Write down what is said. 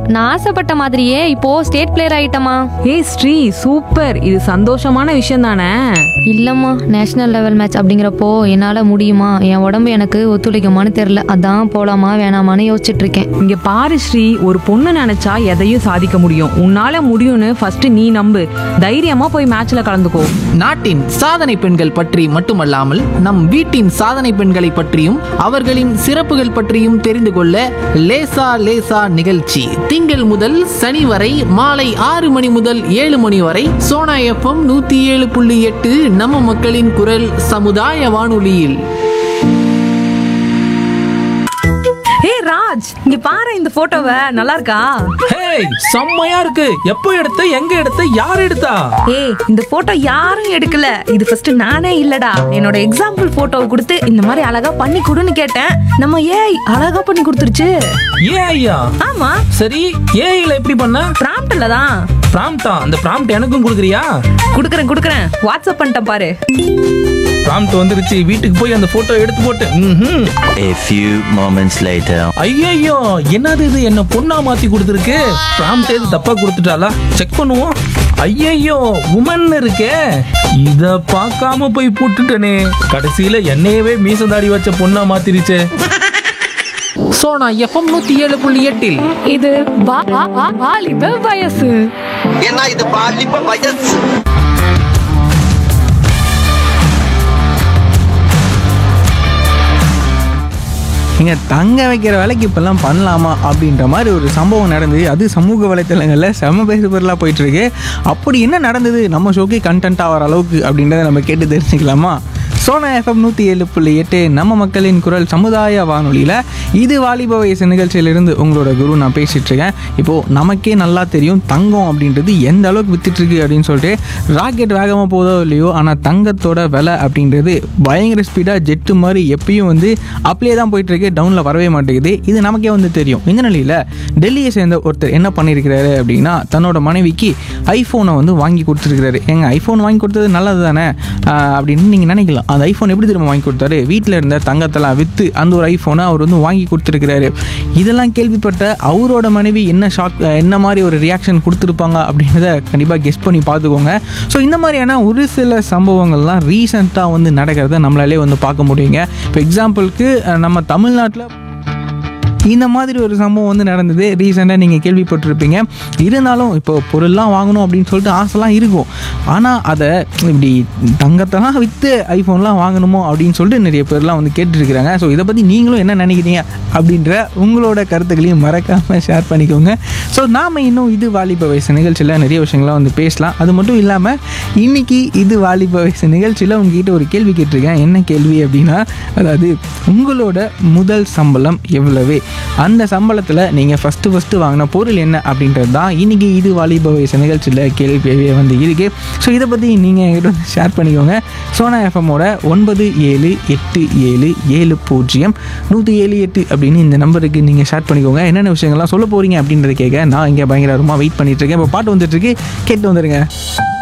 நான் ஆசைப்பட்ட மாதிரியே இப்போ ஸ்டேட் பிளேயர் ஆயிட்டமா ஏய் ஸ்ரீ சூப்பர் இது சந்தோஷமான விஷயம் தானே இல்லம்மா நேஷனல் லெவல் மேட்ச் அப்படிங்கிறப்போ என்னால முடியுமா என் உடம்பு எனக்கு ஒத்துழைக்குமான்னு தெரியல அதான் போலாமா வேணாமான்னு யோசிச்சுட்டு இருக்கேன் இங்க பாரு ஸ்ரீ ஒரு பொண்ணு நினைச்சா எதையும் சாதிக்க முடியும் உன்னால முடியும்னு ஃபர்ஸ்ட் நீ நம்பு தைரியமா போய் மேட்ச்ல கலந்துக்கோ நாட்டின் சாதனை பெண்கள் பற்றி மட்டுமல்லாமல் நம் வீட்டின் சாதனை பெண்களை பற்றியும் அவர்களின் சிறப்புகள் பற்றியும் தெரிந்து கொள்ள லேசா லேசா நிகழ்ச்சி திங்கள் முதல் சனி வரை மாலை ஆறு மணி முதல் ஏழு மணி வரை சோனா எஃப்எம் நூத்தி ஏழு புள்ளி எட்டு நம்ம மக்களின் குரல் சமுதாய வானொலியில் ஏய் ராஜ் இங்க பாரு இந்த போட்டோவை நல்லா இருக்கா ஹேய் செம்மையா இருக்கு எப்போ எடுத்த எங்க எடுத்த யார் எடுத்தா ஏய் இந்த போட்டோ யாரும் எடுக்கல இது ஃபர்ஸ்ட் நானே இல்லடா என்னோட எக்ஸாம்பிள் போட்டோவை கொடுத்து இந்த மாதிரி அழகா பண்ணி கொடுன்னு கேட்டேன் நம்ம ஏய் அழகா பண்ணி கொடுத்துருச்சு ஏன் ஐயா ஆமா சரி ஏஐல எப்படி பண்ண பிராம்ப்ட்ல தான் ப்ராம்ப்டா அந்த ப்ராம்ப்ட் எனக்கும் கொடுக்குறியா குடுக்கறேன் குடுக்கறேன் வாட்ஸ்அப் பண்ணிட்டேன் பாரு ப்ராம்ப்ட் வந்துருச்சு வீட்டுக்கு போய் அந்த போட்டோ எடுத்து போட்டு ம்ஹும். A few moments later. ஐயையோ என்னது இது என்ன பொண்ணா மாத்தி கொடுத்துருக்கு ப்ராம்ப்ட் எது தப்பா கொடுத்துட்டாளா செக் பண்ணுவோம் ஐயையோ உமன் இருக்கே இத பார்க்காம போய் போட்டுட்டனே கடைசியில என்னையவே மீச தாடி வச்ச பொண்ணா மாத்திருச்சே சோனா எஃப்எம் நூத்தி ஏழு புள்ளி எட்டில் இது வாலிப வயசு ஏன்னா இது பாலிப்ப வயசு இங்க தங்க வைக்கிற வேலைக்கு இப்பெல்லாம் பண்ணலாமா அப்படின்ற மாதிரி ஒரு சம்பவம் நடந்தது அது சமூக வலைத்தளங்களில் செம பேசு பொருளாக போயிட்டு இருக்கு அப்படி என்ன நடந்தது நம்ம ஷோக்கு கண்டென்ட் ஆகிற அளவுக்கு அப்படின்றத நம்ம கேட்டு தெரிஞ்சுக்கலாமா சோனா எஃப்எம் நூற்றி ஏழு புள்ளி எட்டு நம்ம மக்களின் குரல் சமுதாய வானொலியில் இது வாலிப வயசு நிகழ்ச்சியிலிருந்து உங்களோட குரு நான் பேசிட்டு இருக்கேன் இப்போது நமக்கே நல்லா தெரியும் தங்கம் அப்படின்றது எந்த அளவுக்கு வித்துட்டு இருக்கு அப்படின்னு சொல்லிட்டு ராக்கெட் வேகமாக போதோ இல்லையோ ஆனால் தங்கத்தோட விலை அப்படின்றது பயங்கர ஸ்பீடாக ஜெட்டு மாதிரி எப்பயும் வந்து அப்படியே தான் போயிட்டு இருக்கு டவுனில் வரவே மாட்டேங்குது இது நமக்கே வந்து தெரியும் இந்த நிலையில் டெல்லியை சேர்ந்த ஒருத்தர் என்ன பண்ணியிருக்கிறாரு அப்படின்னா தன்னோட மனைவிக்கு ஐஃபோனை வந்து வாங்கி கொடுத்துருக்கிறாரு எங்க ஐஃபோன் வாங்கி கொடுத்தது நல்லது தானே ஆஹ் அப்படின்னு நீங்கள் நினைக்கலாம் அந்த ஐஃபோன் எப்படி திரும்ப வாங்கி கொடுத்தாரு வீட்டில் இருந்த தங்கத்தெல்லாம் விற்று அந்த ஒரு ஐஃபோனை அவர் வந்து வாங்கி கொடுத்துருக்கிறாரு இதெல்லாம் கேள்விப்பட்ட அவரோட மனைவி என்ன ஷாக் என்ன மாதிரி ஒரு ரியாக்ஷன் கொடுத்துருப்பாங்க அப்படின்றத கண்டிப்பாக கெஸ் பண்ணி பார்த்துக்கோங்க ஸோ இந்த மாதிரியான ஒரு சில சம்பவங்கள்லாம் ரீசெண்டாக வந்து நடக்கிறத நம்மளாலே வந்து பார்க்க முடியுங்க இப்போ எக்ஸாம்பிளுக்கு அஹ், நம்ம தமிழ்நாட்டில் இந்த மாதிரி ஒரு சம்பவம் வந்து நடந்தது ரீசெண்டாக நீங்கள் கேள்விப்பட்டிருப்பீங்க இருந்தாலும் இப்போ பொருள்லாம் வாங்கணும் அப்படின்னு சொல்லிட்டு ஆசைலாம் இருக்கும் ஆனால் அதை இப்படி தங்கத்தெல்லாம் விற்று ஐஃபோன்லாம் வாங்கணுமோ அப்படின்னு சொல்லிட்டு நிறைய பேர்லாம் வந்து கேட்டுருக்குறாங்க ஸோ இதை பற்றி நீங்களும் என்ன நினைக்கிறீங்க அப்படின்ற உங்களோட கருத்துக்களையும் மறக்காமல் ஷேர் பண்ணிக்கோங்க ஸோ நாம் இன்னும் இது வாலிப வயசு நிகழ்ச்சியில் நிறைய விஷயங்கள்லாம் வந்து பேசலாம் அது மட்டும் இல்லாமல் இன்னைக்கு இது வாலிப வயசு நிகழ்ச்சியில் உங்ககிட்ட ஒரு கேள்வி கேட்டிருக்கேன் என்ன கேள்வி அப்படின்னா அதாவது உங்களோட முதல் சம்பளம் எவ்வளவு அந்த சம்பளத்தில் நீங்கள் ஃபஸ்ட்டு ஃபஸ்ட்டு வாங்கின பொருள் என்ன அப்படின்றது தான் இன்றைக்கி இது வாலிப வயசு நிகழ்ச்சியில் கேள்வியாகவே வந்து இருக்கு ஸோ இதை பற்றி நீங்கள் என்கிட்ட வந்து ஷேர் பண்ணிக்கோங்க சோனா எஃப்எம்மோட ஒன்பது ஏழு எட்டு ஏழு ஏழு பூஜ்ஜியம் நூற்றி ஏழு எட்டு அப்படின்னு இந்த நம்பருக்கு நீங்கள் ஷேர் பண்ணிக்கோங்க என்னென்ன விஷயங்கள்லாம் சொல்ல போகிறீங்க அப்படின்றத கேட்க நான் இங்கே பயங்கரமாக வெயிட் பண்ணிட்டு இருக்கேன் இப்போ பாட்டு வந்துட்டு இருக்கு கேட்டு வந்துடுங்க